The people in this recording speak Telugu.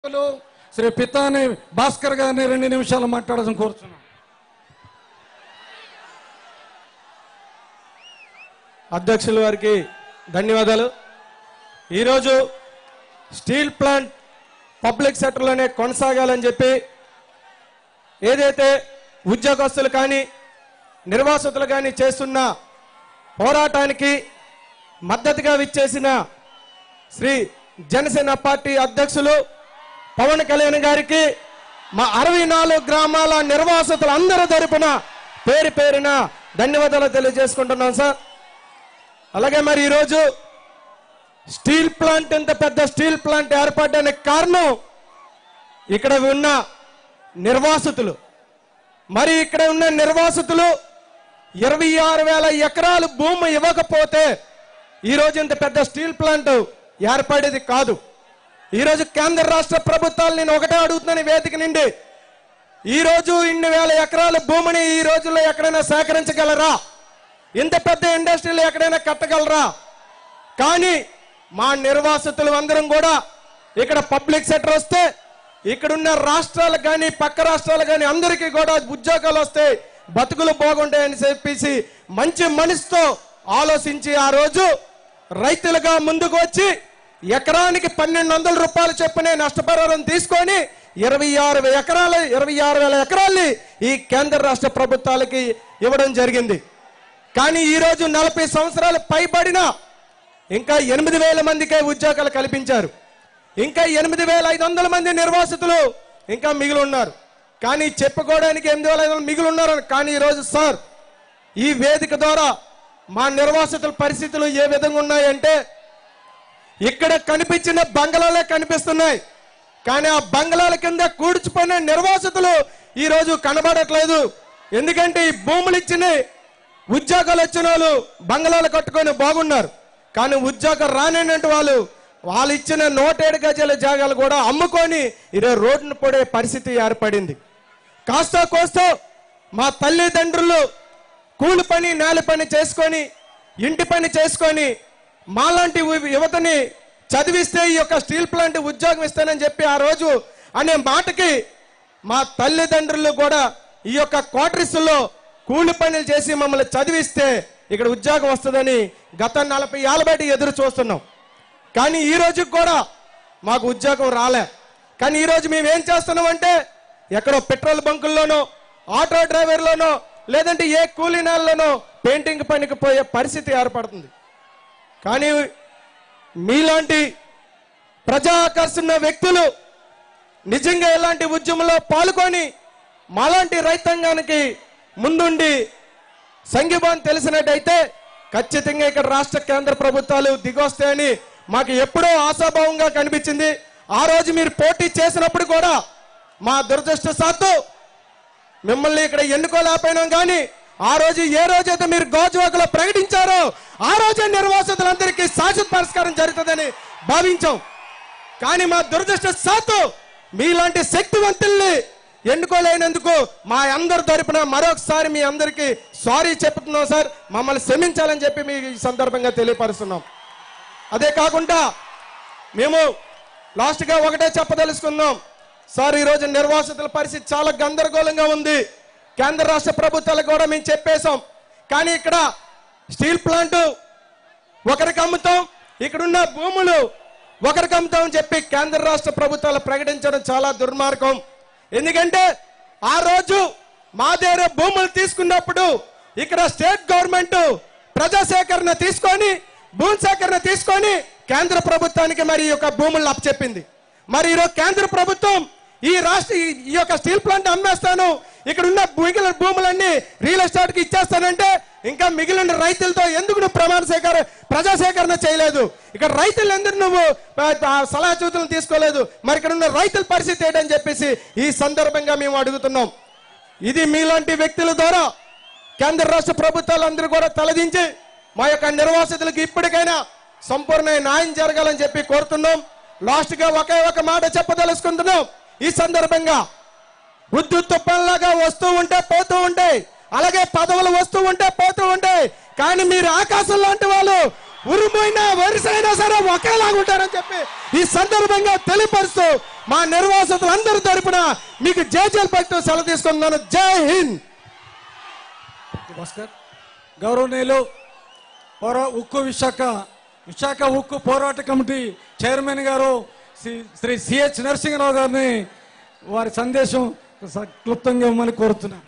సభ్యులు శ్రీ పితాని భాస్కర్ గారిని రెండు నిమిషాలు మాట్లాడడం కోరుతున్నాను అధ్యక్షుల వారికి ధన్యవాదాలు ఈరోజు స్టీల్ ప్లాంట్ పబ్లిక్ సెక్టర్లోనే కొనసాగాలని చెప్పి ఏదైతే ఉద్యోగస్తులు కానీ నిర్వాసితులు కానీ చేస్తున్న పోరాటానికి మద్దతుగా విచ్చేసిన శ్రీ జనసేన పార్టీ అధ్యక్షులు పవన్ కళ్యాణ్ గారికి మా అరవై నాలుగు గ్రామాల నిర్వాసితులు అందరి తరపున పేరు పేరున ధన్యవాదాలు తెలియజేసుకుంటున్నాం సార్ అలాగే మరి ఈరోజు స్టీల్ ప్లాంట్ ఇంత పెద్ద స్టీల్ ప్లాంట్ ఏర్పడడానికి కారణం ఇక్కడ ఉన్న నిర్వాసితులు మరి ఇక్కడ ఉన్న నిర్వాసితులు ఇరవై ఆరు వేల ఎకరాలు భూమి ఇవ్వకపోతే ఈరోజు ఇంత పెద్ద స్టీల్ ప్లాంట్ ఏర్పడేది కాదు ఈరోజు కేంద్ర రాష్ట్ర ప్రభుత్వాలు నేను ఒకటే అడుగుతున్నాను ఈ వేదిక నుండి ఈ రోజు ఇన్ని వేల ఎకరాల భూమిని ఈ రోజుల్లో ఎక్కడైనా సేకరించగలరా ఇంత పెద్ద ఇండస్ట్రీలు ఎక్కడైనా కట్టగలరా కానీ మా నిర్వాసితులు అందరం కూడా ఇక్కడ పబ్లిక్ సెక్టర్ వస్తే ఇక్కడున్న రాష్ట్రాలకు కానీ పక్క రాష్ట్రాలు కానీ అందరికీ కూడా ఉద్యోగాలు వస్తాయి బతుకులు బాగుంటాయని చెప్పేసి మంచి మనసుతో ఆలోచించి ఆ రోజు రైతులుగా ముందుకు వచ్చి ఎకరానికి పన్నెండు వందల రూపాయలు చొప్పునే నష్టపరిహారం తీసుకొని ఇరవై ఆరు ఎకరాలు ఇరవై ఆరు వేల ఎకరాల్ని ఈ కేంద్ర రాష్ట్ర ప్రభుత్వాలకి ఇవ్వడం జరిగింది కానీ ఈ రోజు నలభై సంవత్సరాలు పైబడిన ఇంకా ఎనిమిది వేల మందికే ఉద్యోగాలు కల్పించారు ఇంకా ఎనిమిది వేల ఐదు వందల మంది నిర్వాసితులు ఇంకా మిగిలి ఉన్నారు కానీ చెప్పుకోవడానికి ఎనిమిది వేల ఐదు వందలు మిగిలి ఉన్నారు కానీ ఈరోజు సార్ ఈ వేదిక ద్వారా మా నిర్వాసితుల పరిస్థితులు ఏ విధంగా ఉన్నాయంటే ఇక్కడ కనిపించిన బంగ్లాలే కనిపిస్తున్నాయి కానీ ఆ బంగ్లాల కింద కూర్చుపోయిన నిర్వాసితులు ఈ రోజు కనబడట్లేదు ఎందుకంటే ఈ భూములు ఇచ్చిన ఉద్యోగాలు వచ్చిన వాళ్ళు బంగ్లాలు కట్టుకొని బాగున్నారు కానీ ఉద్యోగం రానటువంటి వాళ్ళు వాళ్ళు ఇచ్చిన నూటేడు గజాల జాగాలు కూడా అమ్ముకొని ఈరోజు రోడ్డును పడే పరిస్థితి ఏర్పడింది కాస్త కోస్తో మా తల్లిదండ్రులు కూలి పని నేల పని చేసుకొని ఇంటి పని చేసుకొని మాలాంటి యువ- యువతని చదివిస్తే ఈ యొక్క స్టీల్ ప్లాంట్ ఉద్యోగం ఇస్తానని చెప్పి ఆ రోజు అనే మాటకి మా తల్లిదండ్రులు కూడా ఈ యొక్క క్వార్టర్స్లో కూలి పనులు చేసి మమ్మల్ని చదివిస్తే ఇక్కడ ఉద్యోగం వస్తుందని గత నలభై ఏళ్ళ బయట ఎదురు చూస్తున్నాం కానీ ఈ రోజు కూడా మాకు ఉద్యోగం రాలే కానీ ఈ రోజు మేము ఏం చేస్తున్నామంటే ఎక్కడో పెట్రోల్ బంకుల్లోనో ఆటో డ్రైవర్లోనో లేదంటే ఏ కూలీ నాల్లోనో పెయింటింగ్ పనికి పోయే పరిస్థితి ఏర్పడుతుంది కానీ మీలాంటి ప్రజా ఆకర్షణ వ్యక్తులు నిజంగా ఇలాంటి ఉద్యమంలో పాల్గొని మాలాంటి రైతాంగానికి ముందుండి సంఘీభావం తెలిసినట్టయితే ఖచ్చితంగా ఇక్కడ రాష్ట్ర కేంద్ర ప్రభుత్వాలు దిగొస్తాయని మాకు ఎప్పుడో ఆశాభావంగా కనిపించింది ఆ రోజు మీరు పోటీ చేసినప్పుడు కూడా మా దురదృష్టశాత్తు మిమ్మల్ని ఇక్కడ ఎన్నుకోలేకపోయినాం కానీ ఆ రోజు ఏ రోజైతే మీరు గోజువాకలో ప్రకటించారో ఆ రోజే నిర్వాసితులందరికీ శాశ్వత పరిష్కారం జరుగుతుందని భావించాం కానీ మా దురదృష్ట సాతు మీలాంటి శక్తివంతుల్ని ఎన్నుకోలేనందుకు మా అందరి తరపున మరొకసారి మీ అందరికీ సారీ చెప్తున్నాం సార్ మమ్మల్ని క్షమించాలని చెప్పి మీ ఈ సందర్భంగా తెలియపరుస్తున్నాం అదే కాకుండా మేము లాస్ట్గా ఒకటే చెప్పదలుచుకుందాం సార్ ఈరోజు నిర్వాసితుల పరిస్థితి చాలా గందరగోళంగా ఉంది కేంద్ర రాష్ట్ర ప్రభుత్వాలకు కూడా మేము చెప్పేశాం కానీ ఇక్కడ స్టీల్ ప్లాంట్ ఒకరికి అమ్ముతాం ఇక్కడున్న భూములు ఒకరికి అమ్ముతాం అని చెప్పి కేంద్ర రాష్ట్ర ప్రభుత్వాలు ప్రకటించడం చాలా దుర్మార్గం ఎందుకంటే ఆ రోజు మా దగ్గర భూములు తీసుకున్నప్పుడు ఇక్కడ స్టేట్ గవర్నమెంట్ ప్రజా సేకరణ తీసుకొని భూమి సేకరణ తీసుకొని కేంద్ర ప్రభుత్వానికి మరి ఈ యొక్క భూములను అప్పచెప్పింది మరి ఈరోజు కేంద్ర ప్రభుత్వం ఈ రాష్ట్ర ఈ- ఈ యొక్క స్టీల్ ప్లాంట్ అమ్మేస్తాను ఇక్కడ ఉన్న మిగిలిన భూములన్నీ రియల్ ఎస్టేట్ కి ఇచ్చేస్తానంటే ఇంకా మిగిలిన రైతులతో ఎందుకు నువ్వు ప్రమాణ సేకరణ ప్రజా సేకరణ చేయలేదు ఇక్కడ రైతులు ఎందుకు నువ్వు ఆ, ఆ, సలహా సూచనలు తీసుకోలేదు మరి ఇక్కడ ఉన్న రైతుల పరిస్థితి ఏంటని చెప్పేసి ఈ సందర్భంగా మేము అడుగుతున్నాం ఇది మీలాంటి వ్యక్తుల ద్వారా కేంద్ర రాష్ట్ర ప్రభుత్వాలు అందరూ కూడా తలదించి మా యొక్క నిర్వాసితులకు ఇప్పటికైనా సంపూర్ణ న్యాయం జరగాలని చెప్పి కోరుతున్నాం లాస్ట్ గా ఒకే ఒక మాట చెప్పదలుచుకుంటున్నాం ఈ సందర్భంగా ఉద్దు తుప్పంలాగా వస్తూ ఉంటే పోతూ ఉంటాయి అలాగే పదవులు వస్తూ ఉంటే పోతూ ఉంటాయి కానీ మీరు ఆకాశం లాంటి వాళ్ళు ఉరుమైనా వరుసైనా సరే ఒకేలాగా ఉంటారని చెప్పి ఈ సందర్భంగా తెలియపరుస్తూ మా నిర్వాసితులందరి తరపున మీకు జేజేలు పట్టు సెలవు తీసుకున్నాను జై హింద్ భాస్కర్ గౌరవనీయులు పోరా ఉక్కు విశాఖ విశాఖ ఉక్కు పోరాట కమిటీ చైర్మన్ గారు శ్రీ- శ్రీ సిహెచ్ నరసింహరావు గారిని వారి సందేశం స- క్లుప్తంగా ఇవ్వమని కోరుతున్నాను